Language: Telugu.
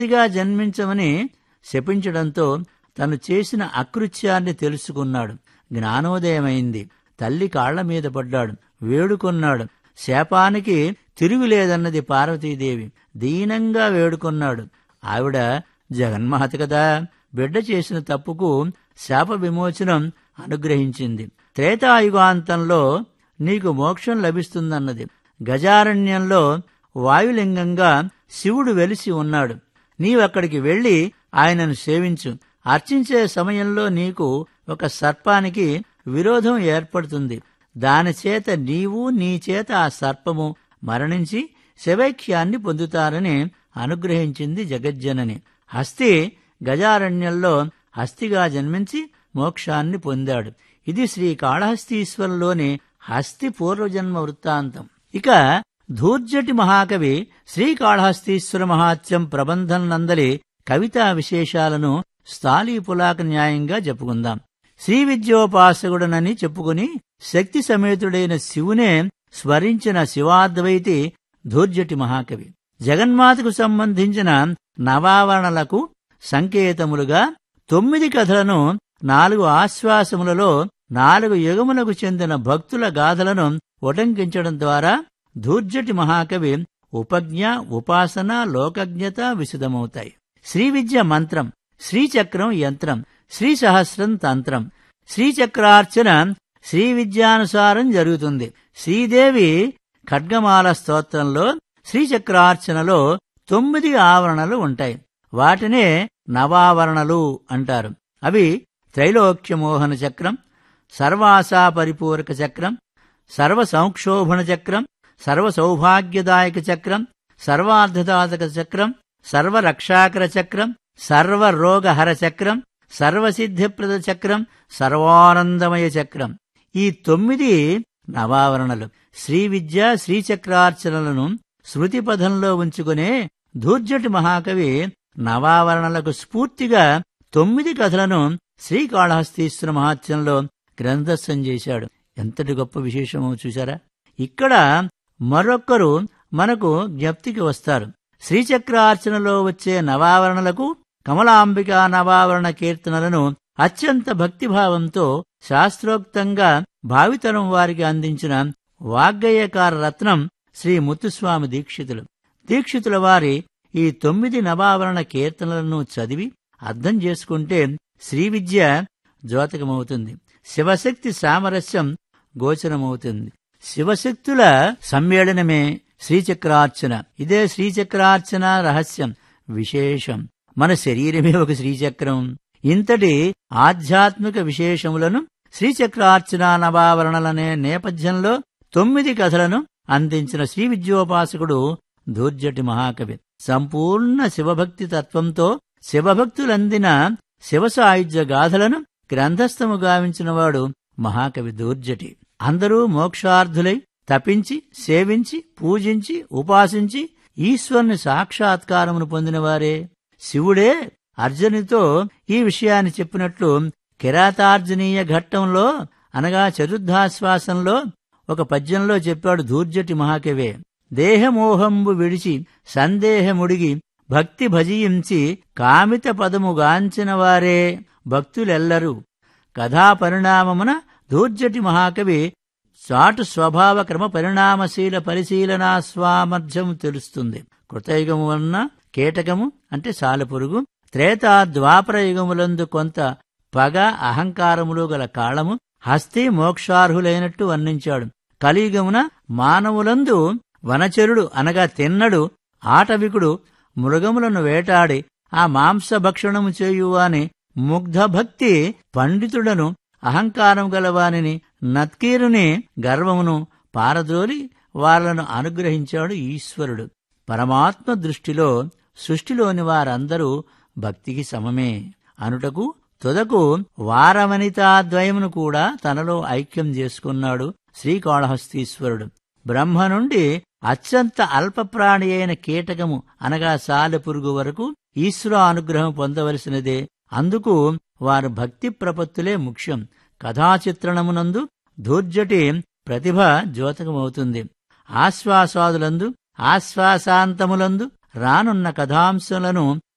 హస్తిగా జన్మించమని శపించడంతో తను చేసిన అకృత్యాన్ని తెలుసుకున్నాడు జ్ఞానోదయమైంది తల్లి కాళ్ల మీద పడ్డాడు వేడుకొన్నాడు శాపానికి తిరుగులేదన్నది పార్వతీదేవి దీనంగా వేడుకొన్నాడు ఆవిడ జగన్మాత కదా బిడ్డ చేసిన తప్పుకు శాప విమోచనం అనుగ్రహించింది త్రేతాయుగాంతంలో నీకు మోక్షం లభిస్తుందన్నది గజారణ్యంలో వాయులింగంగా శివుడు వెలిసి ఉన్నాడు నీవక్కడికి వెళ్లి ఆయనను సేవించు అర్చించే సమయంలో నీకు ఒక సర్పానికి విరోధం ఏర్పడుతుంది దాని చేత నీవు నీ చేత ఆ సర్పము మరణించి శవైక్యాన్ని పొందుతారని అనుగ్రహించింది జగజ్జనని హస్తి గజారణ్యంలో హస్తిగా జన్మించి మోక్షాన్ని పొందాడు ఇది శ్రీ కాళహస్తీశ్వరంలోని హస్తి పూర్వజన్మ వృత్తాంతం ఇక ధూర్జటి మహాకవి శ్రీకాళహస్తీశ్వర మహాత్యం ప్రబంధం నందలి కవితా విశేషాలను స్థాళీ పులాక న్యాయంగా చెప్పుకుందాం శ్రీ విద్యోపాసకుడనని చెప్పుకుని శక్తి సమేతుడైన శివునే స్మరించిన శివాద్వైతి ధూర్జటి మహాకవి జగన్మాతకు సంబంధించిన నవావరణలకు సంకేతములుగా తొమ్మిది కథలను నాలుగు ఆశ్వాసములలో నాలుగు యుగములకు చెందిన భక్తుల గాథలను ఉటంకించడం ద్వారా ధూర్జటి మహాకవి ఉపజ్ఞ ఉపాసన లోకజ్ఞత విశదమవుతాయి శ్రీ విద్య మంత్రం శ్రీచక్రం యంత్రం శ్రీ సహస్రం తంత్రం శ్రీచక్రార్చన శ్రీ విద్యానుసారం జరుగుతుంది శ్రీదేవి ఖడ్గమాల స్తోత్రంలో శ్రీచక్రార్చనలో తొమ్మిది ఆవరణలు ఉంటాయి వాటినే నవావరణలు అంటారు అవి త్రైలోక్యమోహన చక్రం సర్వాసా పరిపూరక చక్రం సర్వ సంక్షోభణ చక్రం సర్వ సౌభాగ్యదాయక చక్రం సర్వార్థదాతక చక్రం సర్వరక్షాకర చక్రం సర్వరోగహర చక్రం సర్వసిద్ధిప్రద చక్రం సర్వానందమయ చక్రం ఈ తొమ్మిది నవావరణలు శ్రీ విద్య శ్రీచక్రార్చనలను శృతి పదంలో ఉంచుకునే ధూర్జటి మహాకవి నవావరణలకు స్ఫూర్తిగా తొమ్మిది కథలను శ్రీకాళహస్తీశ్వర మహాత్యంలో గ్రంథస్థం చేశాడు ఎంతటి గొప్ప విశేషమో చూశారా ఇక్కడ మరొక్కరు మనకు జ్ఞప్తికి వస్తారు శ్రీచక్రార్చనలో వచ్చే నవావరణలకు కమలాంబిక నవావరణ కీర్తనలను అత్యంత భక్తిభావంతో శాస్త్రోక్తంగా భావితరం వారికి అందించిన వాగ్గేయకార రత్నం శ్రీ ముత్తుస్వామి దీక్షితులు దీక్షితుల వారి ఈ తొమ్మిది నవావరణ కీర్తనలను చదివి అర్థం చేసుకుంటే శ్రీ విద్య ద్యోతకమవుతుంది శివశక్తి సామరస్యం గోచరమవుతుంది శివశక్తుల సమ్మేళనమే శ్రీచక్రార్చన ఇదే శ్రీచక్రార్చన రహస్యం విశేషం మన శరీరమే ఒక శ్రీచక్రం ఇంతటి ఆధ్యాత్మిక విశేషములను శ్రీచక్రార్చన నవావరణలనే నేపథ్యంలో తొమ్మిది కథలను అందించిన శ్రీ విద్యోపాసకుడు ధూర్జటి మహాకవి సంపూర్ణ శివభక్తి తత్వంతో శివభక్తులందిన శివ సాయుధ్య గాథలను గ్రంథస్థము గావించినవాడు మహాకవి దూర్జటి అందరూ మోక్షార్థులై తపించి సేవించి పూజించి ఉపాసించి ఈశ్వరుని సాక్షాత్కారమును పొందినవారే శివుడే అర్జునితో ఈ విషయాన్ని చెప్పినట్లు కిరాతార్జనీయ ఘట్టంలో అనగా చతుర్థాశ్వాసంలో ఒక పద్యంలో చెప్పాడు దూర్జటి మహాకవే దేహమోహంబు విడిచి సందేహముడిగి భక్తి భజించి కామిత పదముగాంచిన వారే భక్తులెల్లరూ కథా పరిణామమున దూర్జటి మహాకవి చాటు స్వభావ క్రమ పరిణామశీల పరిశీలనా స్వామర్థ్యం తెలుస్తుంది కృతయుగము వలన కీటకము అంటే సాలెపురుగు త్రేతా ద్వాపర యుగములందు కొంత పగ అహంకారములు గల కాళము హస్తి మోక్షార్హులైనట్టు వర్ణించాడు కలియుగమున మానవులందు వనచరుడు అనగా తిన్నడు ఆటవికుడు మృగములను వేటాడి ఆ మాంసభక్షణము చేయువాని ముగ్ధభక్తి పండితుడను అహంకారం గలవానిని నత్కీరుని గర్వమును పారద్రోలి వాళ్లను అనుగ్రహించాడు ఈశ్వరుడు పరమాత్మ దృష్టిలో సృష్టిలోని వారందరూ భక్తికి సమమే అనుటకు తుదకు వారవనితాద్వయమును కూడా తనలో ఐక్యం చేసుకున్నాడు శ్రీకాళహస్తీశ్వరుడు బ్రహ్మ నుండి అత్యంత అల్పప్రాణి అయిన కీటకము అనగా సాలెపురుగు వరకు ఈశ్వర అనుగ్రహం పొందవలసినదే అందుకు వారు భక్తి ప్రపత్తులే ముఖ్యం కథాచిత్రణమునందు ధూర్జటి ప్రతిభ ద్యోతకమవుతుంది ఆశ్వాసాదులందు ఆశ్వాసాంతములందు రానున్న కథాంశములను